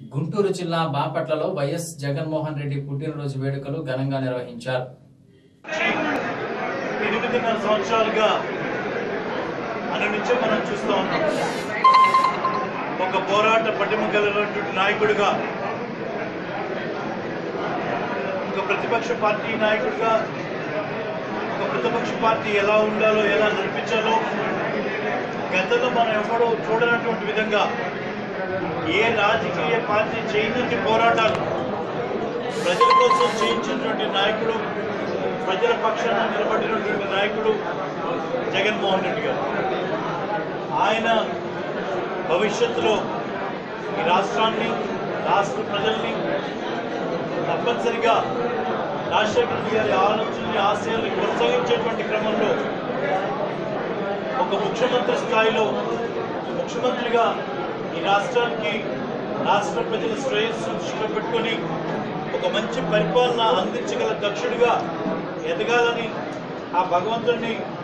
గుంటూరు జిల్లా బాపట్లలో వైఎస్ జగన్మోహన్ రెడ్డి పుట్టినరోజు వేడుకలు ఘనంగా నిర్వహించారు ఎనిమిదిన్నర సంవత్సరాలుగా అనునిత్యం మనం చూస్తూ ఉన్నాం ఒక పోరాట పటిమ కలిగినటువంటి నాయకుడిగా ఒక ప్రతిపక్ష పార్టీ నాయకుడిగా ఒక ప్రతిపక్ష పార్టీ ఎలా ఉండాలో ఎలా నడిపించాలో గతంలో మనం ఎప్పుడూ చూడనటువంటి విధంగా ఏ రాజకీయ పార్టీ చేయనటువంటి పోరాటాలు ప్రజల కోసం చేయించినటువంటి నాయకుడు ప్రజల పక్షాన నిలబడినటువంటి నాయకుడు జగన్మోహన్ రెడ్డి గారు ఆయన భవిష్యత్తులో ఈ రాష్ట్రాన్ని రాష్ట్ర ప్రజల్ని తప్పనిసరిగా రాజశేఖర రెడ్డి గారి ఆలోచనని ఆశయాల్ని కొనసాగించేటువంటి క్రమంలో ఒక ముఖ్యమంత్రి స్థాయిలో ముఖ్యమంత్రిగా ఈ రాష్ట్రానికి రాష్ట్ర ప్రజల శ్రేయస్సు దృష్టిలో పెట్టుకొని ఒక మంచి పరిపాలన అందించగల దక్షుడిగా ఎదగాలని ఆ భగవంతుడిని